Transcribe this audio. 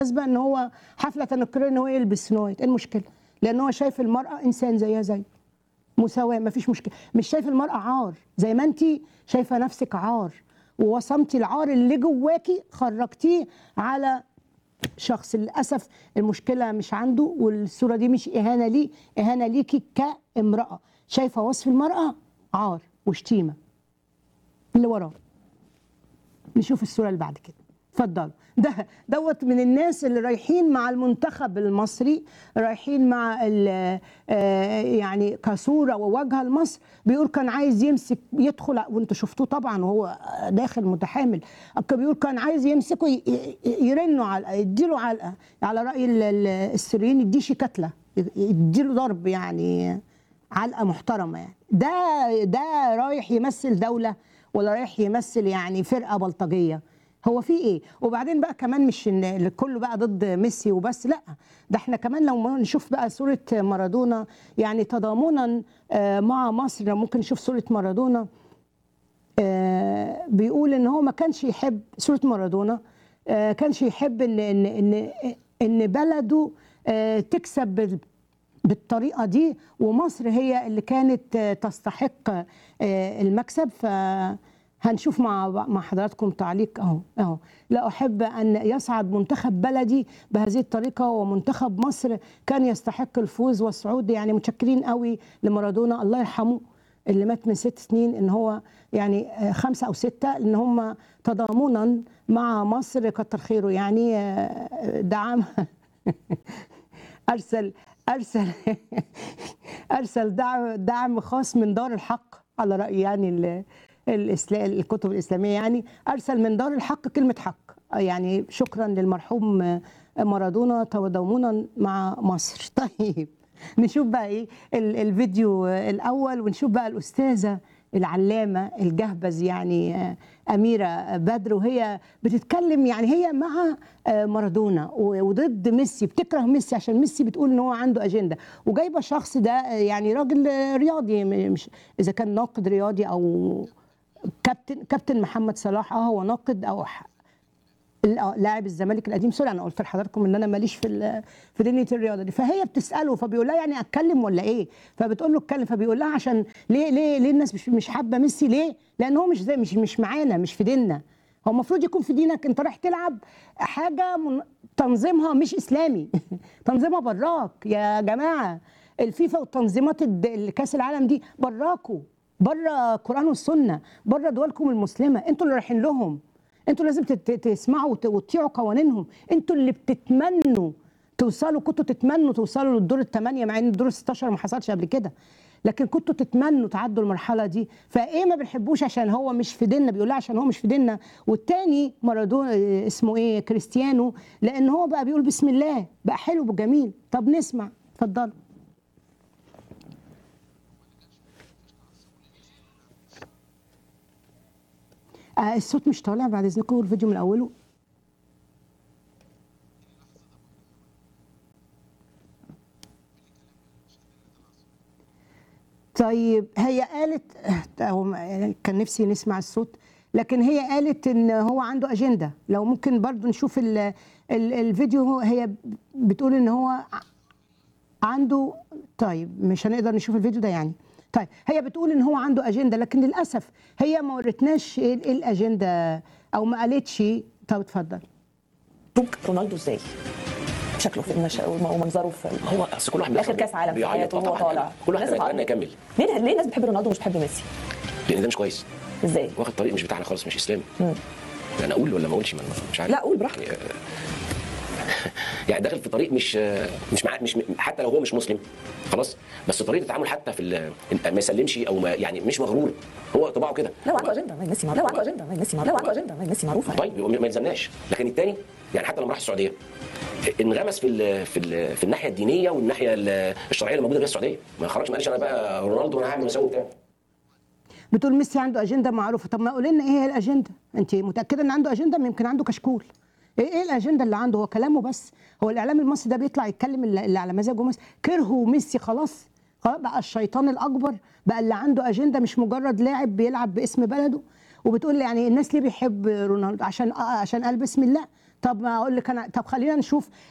بالمناسبه ان هو حفله تنكريه ان هو يلبس نويت ايه المشكله؟ لان هو شايف المراه انسان زيها زي مساواه مفيش مشكله مش شايف المراه عار زي ما انت شايفه نفسك عار ووصمتي العار اللي جواكي خرجتيه على شخص للاسف المشكله مش عنده والصوره دي مش اهانه ليه اهانه ليكي كامراه شايفه وصف المراه عار وشتيمه اللي وراه نشوف الصوره اللي بعد كده اتفضلوا ده دوت من الناس اللي رايحين مع المنتخب المصري رايحين مع ال- آه، يعني كصوره وواجهه لمصر بيقول كان عايز يمسك يدخل وانتوا شفتوه طبعا وهو داخل متحامل كان بيقول كان عايز يمسكه ي- ي- يرنوا علقه يديله علقه على راي ال- ال- السوريين يديشي كتله يديله ضرب يعني علقه محترمه يعني ده ده رايح يمثل دوله ولا رايح يمثل يعني فرقه بلطجيه هو في ايه وبعدين بقى كمان مش ان اللي كله بقى ضد ميسي وبس لا ده احنا كمان لو ما نشوف بقى صوره مارادونا يعني تضامنا آه، مع مصر ممكن نشوف صوره مارادونا آه، بيقول ان هو ما كانش يحب صوره مارادونا آه، كانش يحب ان ان ان ان بلده آه، تكسب بال- بالطريقه دي ومصر هي اللي كانت آه، تستحق آه، المكسب فهنشوف مع مع حضراتكم تعليق اهو اهو لا احب ان يصعد منتخب بلدي بهذه الطريقه ومنتخب مصر كان يستحق الفوز والصعود يعني متشكرين قوي لمارادونا الله يرحمه اللي مات من ست سنين ان هو يعني آه، خمسه او سته ان هم تضامنا مع مصر كتر خيره يعني آه، دعم ارسل ارسل ارسل دعم دعم خاص من دار الحق على راي يعني ال- الإسلا- الكتب الاسلاميه يعني ارسل من دار الحق كلمه حق يعني شكرا للمرحوم مارادونا تضامنا مع مصر طيب نشوف بقى ايه ال- الفيديو الاول ونشوف بقى الاستاذه العلامه الجهبذ يعني آه، اميره بدر وهي بتتكلم يعني هي مع آه، مارادونا و- وضد ميسي بتكره ميسي عشان ميسي بتقول ان هو عنده اجنده وجايبه شخص ده آه، يعني راجل آه، رياضي م- مش اذا كان ناقد رياضي او كابتن كابتن محمد صلاح اه هو ناقد او ح- ال- لاعب الزمالك القديم سوري انا قلت لحضراتكم ان انا ماليش في ال- في دنيا الرياضه دي فهي بتساله فبيقول لها يعني اتكلم ولا ايه فبتقول له اتكلم فبيقول لها عشان ليه ليه ليه الناس مش مش حابه ميسي ليه لان هو مش زي مش مش معانا مش في ديننا هو المفروض يكون في دينك انت رايح تلعب حاجه من تنظيمها مش اسلامي تنظيمها براك يا جماعه الفيفا والتنظيمات الد- الكاس العالم دي براكوا بره القران والسنه بره دولكم المسلمه انتوا اللي رايحين لهم انتوا لازم تت- تسمعوا وت- وتطيعوا قوانينهم انتوا اللي بتتمنوا توصلوا كنتوا تتمنوا توصلوا للدور الثمانيه مع ان الدور ال 16 ما حصلش قبل كده لكن كنتوا تتمنوا تعدوا المرحله دي فايه ما بنحبوش عشان هو مش في ديننا بيقول لها عشان هو مش في ديننا والتاني مارادونا اه، اسمه ايه كريستيانو لان هو بقى بيقول بسم الله بقى حلو وجميل طب نسمع اتفضلوا آه الصوت مش طالع بعد اذنكم الفيديو من اوله طيب هي قالت أو ما- كان نفسي نسمع الصوت لكن هي قالت ان هو عنده اجنده لو ممكن برضو نشوف ال ال الفيديو هي بتقول ان هو ع- عنده طيب مش هنقدر نشوف الفيديو ده يعني طيب هي بتقول ان هو عنده اجنده لكن للاسف هي ما ورتناش ايه إيه الاجنده او ما قالتش طب اتفضل شوف رونالدو ازاي شكله في المش... ومنظره في هو اصل كل واحد اخر كاس عالم في بيعيط حياته وهو طبعاً. طالع كل واحد الناس بيتمنى بتعيط. يكمل ليه ليه الناس بتحب رونالدو ومش بتحب ميسي لان ده مش كويس ازاي واخد طريق مش بتاعنا خالص مش اسلامي مم. انا اقول ولا ما اقولش ما- مش عارف لا قول براحتك يعني, يعني داخل في طريق مش مش مع مش حتى لو هو مش مسلم خلاص بس طريقه التعامل حتى في ال- ما يسلمش او ما يعني مش مغرور هو طباعه كده لو عنده اجنده ما ميسي معروف لو عنده اجنده ما ميسي معروف لو عنده اجنده ما ميسي معروفه طيب يبقى ما يلزمناش لكن الثاني يعني حتى لما راح السعوديه انغمس في ال في ال في الناحيه الدينيه والناحيه ال- الشرعيه اللي موجوده في السعوديه ما خرجش ما قالش انا بقى رونالدو وانا هعمل مساوي بتاع بتقول ميسي عنده اجنده معروفه طب ما قولي لنا ايه هي الاجنده انت متاكده ان عنده اجنده يمكن عنده كشكول ايه ايه الاجنده اللي عنده هو كلامه بس هو الاعلام المصري ده بيطلع يتكلم اللي اللي على مزاجه مصر كرهوا ميسي خلاص خلاص بقى الشيطان الاكبر بقى اللي عنده اجنده مش مجرد لاعب بيلعب باسم بلده وبتقول لي يعني الناس ليه بيحب رونالدو عشان آه عشان قال بسم الله طب ما اقول لك انا طب خلينا نشوف